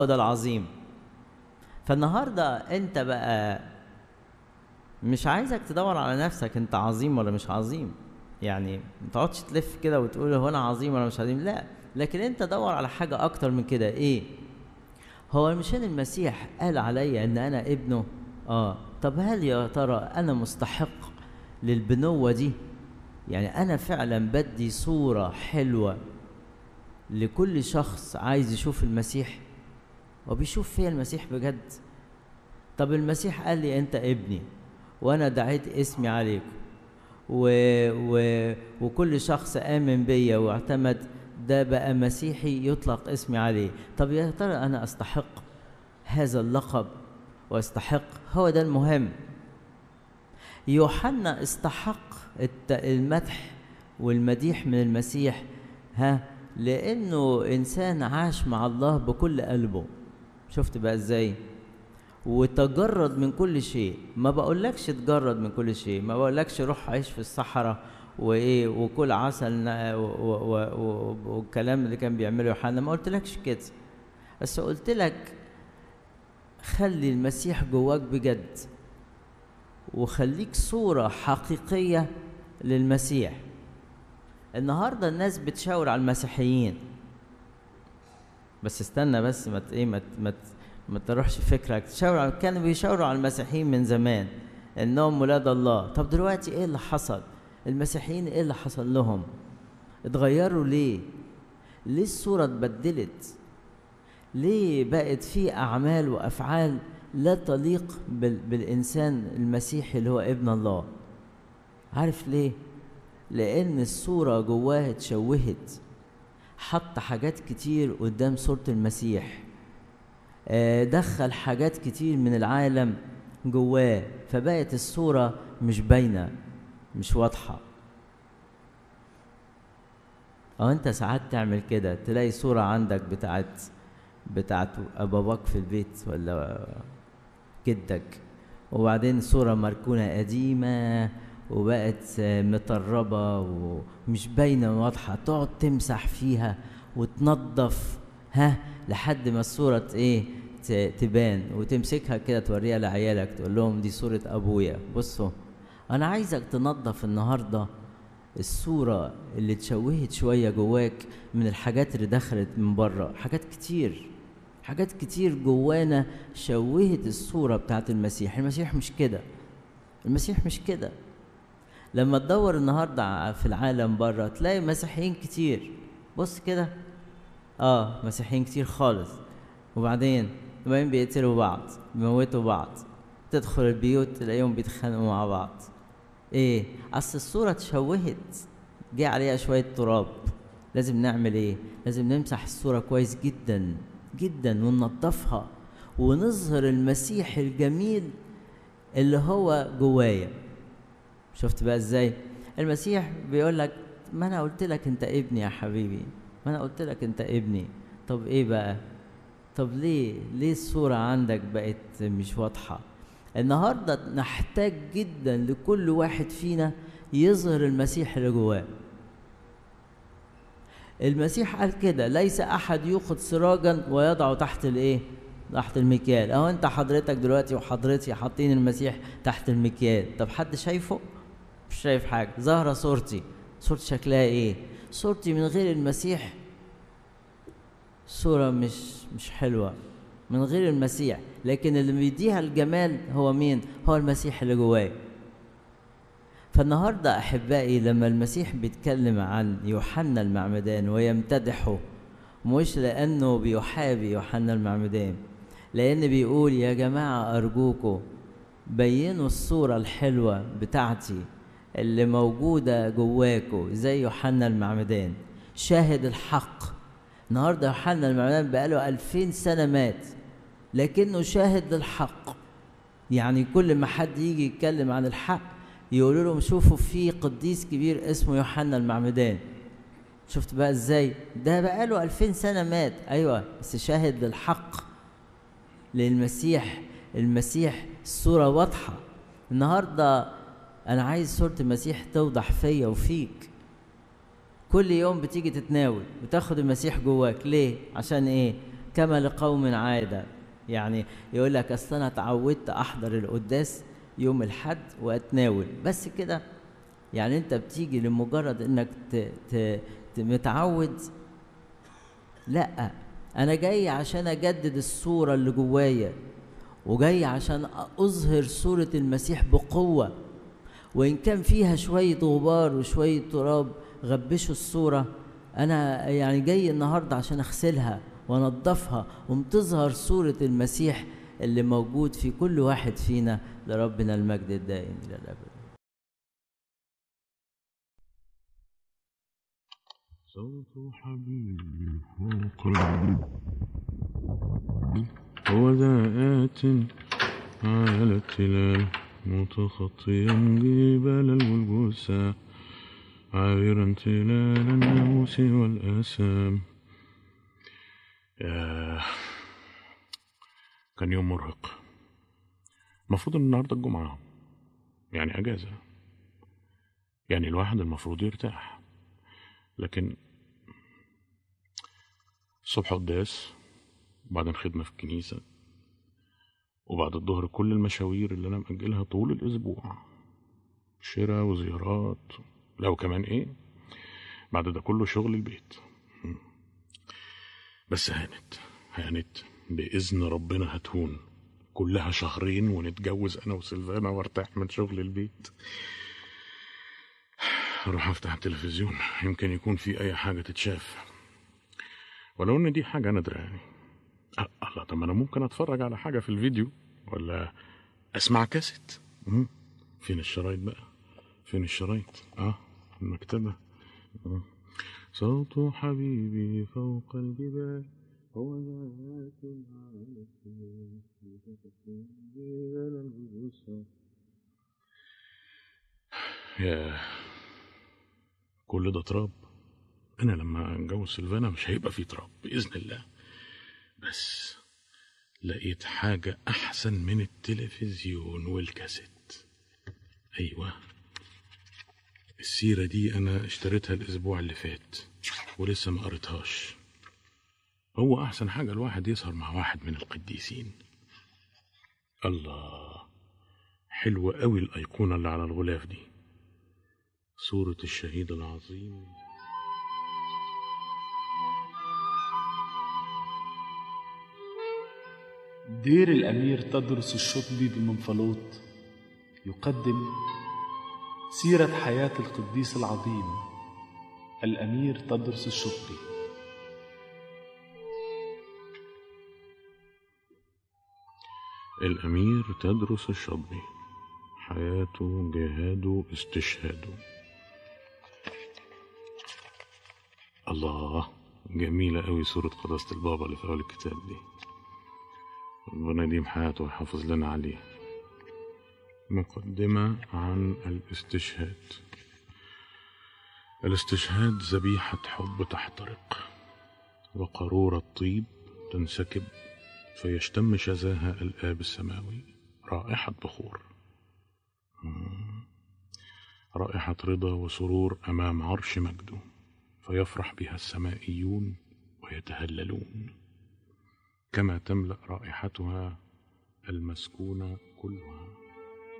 ده العظيم فالنهارده انت بقى مش عايزك تدور على نفسك انت عظيم ولا مش عظيم يعني ما تقعدش تلف كده وتقول هو انا عظيم ولا مش عظيم لا لكن انت دور على حاجه اكتر من كده ايه هو مش ان المسيح قال عليا ان انا ابنه اه طب هل يا ترى انا مستحق للبنوه دي يعني انا فعلا بدي صوره حلوه لكل شخص عايز يشوف المسيح وبيشوف فيا المسيح بجد طب المسيح قال لي انت ابني وانا دعيت اسمي عليكم و... و... وكل شخص امن بيا واعتمد ده بقى مسيحي يطلق اسمي عليه طب يا ترى انا استحق هذا اللقب واستحق هو ده المهم يوحنا استحق المدح والمديح من المسيح ها لانه انسان عاش مع الله بكل قلبه شفت بقى ازاي وتجرد من كل شيء ما بقولكش تجرد من كل شيء ما بقولكش روح عيش في الصحراء وايه وكل عسل والكلام اللي كان بيعمله يوحنا ما قلتلكش كده بس قلت لك خلي المسيح جواك بجد وخليك صورة حقيقية للمسيح النهارده الناس بتشاور على المسيحيين بس استنى بس ما ايه ما ما ما تروحش فكرك تشاور على كانوا بيشاوروا على المسيحيين من زمان انهم ولاد الله طب دلوقتي ايه اللي حصل المسيحيين ايه اللي حصل لهم اتغيروا ليه ليه الصوره اتبدلت ليه بقت في اعمال وافعال لا تليق بال بالانسان المسيحي اللي هو ابن الله عارف ليه لان الصوره جواه اتشوهت حط حاجات كتير قدام صوره المسيح دخل حاجات كتير من العالم جواه فبقت الصورة مش باينة مش واضحة أو أنت ساعات تعمل كده تلاقي صورة عندك بتاعت بتاعت باباك في البيت ولا جدك وبعدين صورة مركونة قديمة وبقت مطربة ومش باينة واضحة تقعد تمسح فيها وتنظف ها لحد ما الصورة ايه تبان وتمسكها كده توريها لعيالك تقول لهم دي صورة أبويا بصوا أنا عايزك تنظف النهاردة الصورة اللي اتشوهت شوية جواك من الحاجات اللي دخلت من بره حاجات كتير حاجات كتير جوانا شوهت الصورة بتاعت المسيح المسيح مش كده المسيح مش كده لما تدور النهاردة في العالم بره تلاقي مسيحيين كتير بص كده اه مسيحيين كتير خالص وبعدين وبعدين بيقتلوا بعض بيموتوا بعض تدخل البيوت تلاقيهم بيتخانقوا مع بعض ايه اصل الصورة اتشوهت جه عليها شوية تراب لازم نعمل ايه لازم نمسح الصورة كويس جدا جدا وننضفها ونظهر المسيح الجميل اللي هو جوايا شفت بقى ازاي المسيح بيقول لك ما انا قلت لك انت ابني يا حبيبي ما انا قلت لك انت ابني طب ايه بقى طب ليه ليه الصورة عندك بقت مش واضحة النهاردة نحتاج جدا لكل واحد فينا يظهر المسيح اللي جواه المسيح قال كده ليس احد يوقد سراجا ويضعه تحت الايه تحت المكيال اهو انت حضرتك دلوقتي وحضرتي حاطين المسيح تحت المكيال طب حد شايفه مش شايف حاجه ظاهره صورتي صورتي شكلها ايه صورتي من غير المسيح صورة مش مش حلوة من غير المسيح لكن اللي بيديها الجمال هو مين؟ هو المسيح اللي جوايا فالنهاردة أحبائي لما المسيح بيتكلم عن يوحنا المعمدان ويمتدحه مش لأنه بيحابي يوحنا المعمدان لأن بيقول يا جماعة أرجوكوا بينوا الصورة الحلوة بتاعتي اللي موجودة جواكوا زي يوحنا المعمدان شاهد الحق النهارده يوحنا المعمدان بقاله ألفين سنة مات لكنه شاهد للحق يعني كل ما حد يجي يتكلم عن الحق يقولوا لهم شوفوا في قديس كبير اسمه يوحنا المعمدان شفت بقى ازاي ده بقاله ألفين سنة مات أيوة بس شاهد للحق للمسيح المسيح الصورة واضحة النهاردة أنا عايز صورة المسيح توضح فيا وفيك كل يوم بتيجي تتناول وتاخد المسيح جواك ليه عشان ايه كما لقوم عادة يعني يقول لك اصل انا اتعودت احضر القداس يوم الحد واتناول بس كده يعني انت بتيجي لمجرد انك ت... ت... ت... متعود لا انا جاي عشان اجدد الصورة اللي جوايا وجاي عشان اظهر صورة المسيح بقوة وان كان فيها شوية غبار وشوية تراب غبشوا الصورة انا يعني جاي النهاردة عشان اغسلها وانضفها وتظهر صورة المسيح اللي موجود في كل واحد فينا لربنا المجد الدائم الى الابد صوت حبيبي فوق الجبل هو ذا آت على التلال متخطيا جبال البلبوسة عابرا تلال الناموس والآثام ياه كان يوم مرهق المفروض ان النهارده الجمعة يعني اجازة يعني الواحد المفروض يرتاح لكن الصبح قداس وبعدين خدمة في الكنيسة وبعد الظهر كل المشاوير اللي أنا مأجلها طول الأسبوع شراء وزيارات لو كمان إيه بعد ده كله شغل البيت مم. بس هانت هانت بإذن ربنا هتهون كلها شهرين ونتجوز أنا وسلفانا وارتاح من شغل البيت اروح افتح التلفزيون يمكن يكون في اي حاجة تتشاف ولو ان دي حاجة نادرة يعني أه الله طب ما انا ممكن اتفرج على حاجة في الفيديو ولا اسمع كاسيت مم. فين الشرايط بقى فين الشرايط اه في المكتبة مم. صوت حبيبي فوق الجبال هو ذات على الجبال ياه كل ده تراب انا لما اتجوز سلفانا مش هيبقى فيه تراب باذن الله بس لقيت حاجة أحسن من التلفزيون والكاسيت أيوة السيرة دي أنا اشتريتها الأسبوع اللي فات ولسه ما قريتهاش هو أحسن حاجة الواحد يسهر مع واحد من القديسين الله حلوة قوي الأيقونة اللي على الغلاف دي صورة الشهيد العظيم دير الأمير تدرس الشطبي بمنفلوط يقدم سيرة حياة القديس العظيم الأمير تدرس الشطبي الأمير تدرس الشطبي حياته جهاده استشهاده الله جميلة قوي صورة قداسة البابا اللي في أول الكتاب دي ربنا يديم حياته ويحافظ لنا عليه مقدمة عن الاستشهاد الاستشهاد ذبيحة حب تحترق وقارورة طيب تنسكب فيشتم شذاها الآب السماوي رائحة بخور مم. رائحة رضا وسرور أمام عرش مجده فيفرح بها السمائيون ويتهللون كما تملأ رائحتها المسكونة كلها